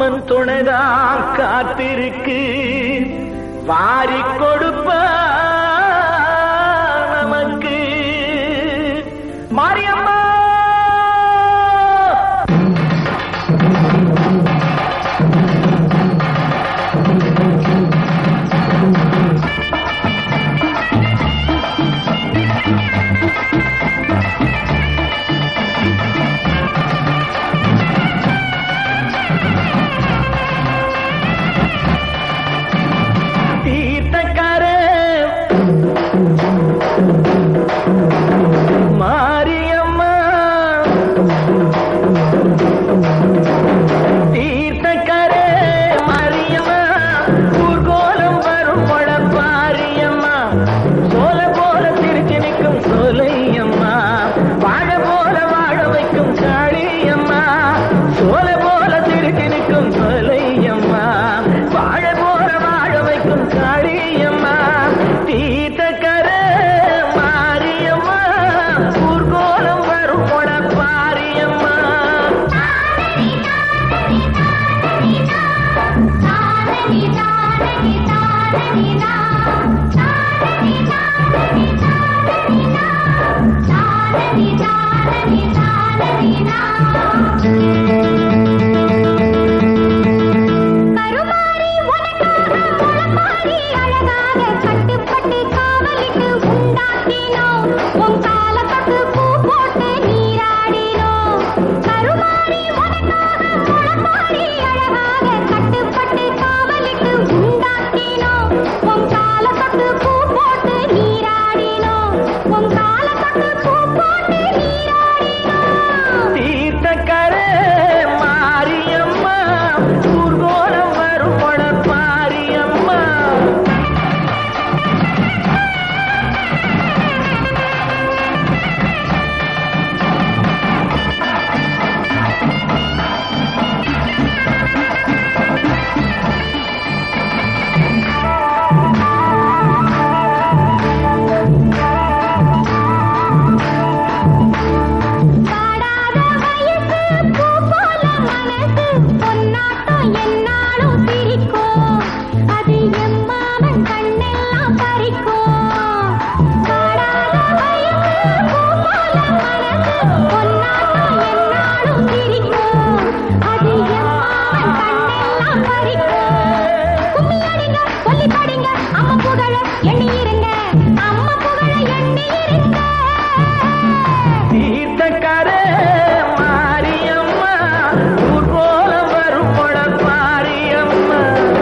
அம்மன் துணைதான் காத்திருக்கு வாரி கொடுப்ப நமக்கு மாரியம்மா தீர்த்தக்கார மாரியம்மா தீர்த்தக்கார மாரியம்மா ஊர்கோலம் வரும் பழப்பாரியம்மா சோல போல திருச்சி நிற்கும் சோலையம்மா வாழ போல வாழ வைக்கும் காளியம்மா சோல போல திருச்சி நிற்கும் சோலையம்மா வாழ போல வாழ வைக்கும் காளியம்மா தீர்த்தக்கர மாரியம்மா ஊர்கோலம் வரும் பழப்பாரியம்மா கருமாரி உனக்காக முளப்பாரி அழகாக கட்டுப்பட்டு காவலிட்டு உண்டாக்கினோம் உன் காலத்துக்கு பூ போட்டு நீராடினோம் கருமாரி உனக்காக முளப்பாரி அழகாக கட்டுப்பட்டு காவலிட்டு உண்டாக்கினோம் உன் காலத்துக்கு பூ போட்டு நீராடினோம் உன் காலத்துக்கு பூ போட்டு நீராடினோம் தீர்த்தக்கர மாரியம்மா ஊர்கோலம் வரும் பழப்பாரியம்மா வாடாத வயசு பூ போல மனசு பொன்னாட்டம் என்னாலும் சிரிக்கும் அது எம்மாமன் கண்ணெல்லாம் பறிக்கும் வாடாத வயசு பூ போல மனசு பொன்னாட்டம் என்னாலும் சிரிக்கும் அது எம்மாமன் கண்ணெல்லாம் பறிக்கும் கும்மி அடிங்க சொல்லி படிங்க அம்மா புகழ எண்ணி இருங்க அம்மா புகழ எண்ணி இருங்க தீர்த்தக்கர மாரியம்மா ஊர்கோலம் வரும் பழப்பாரியம்மா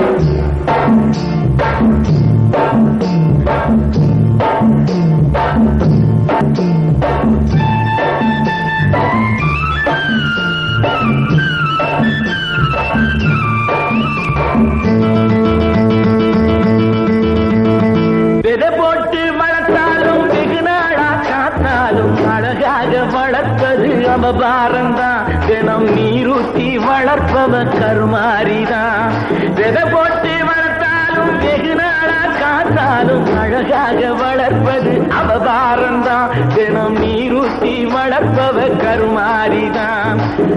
விதை போட்டு வளர்த்தாலும் வெகு நாளா காத்தாலும் அழகாக வளர்ப்பது அவபாரம்தான் தினம் நீரூத்தி வளர்ப்பவ கருமாரிதான் விதை போட்டு வளர்த்தாலும் வெகு நாளா காத்தாலும் அழகாக வளர்ப்பது அவபாரம்தான் தினம் நீரூத்தி வளர்ப்பவ கருமாரிதான்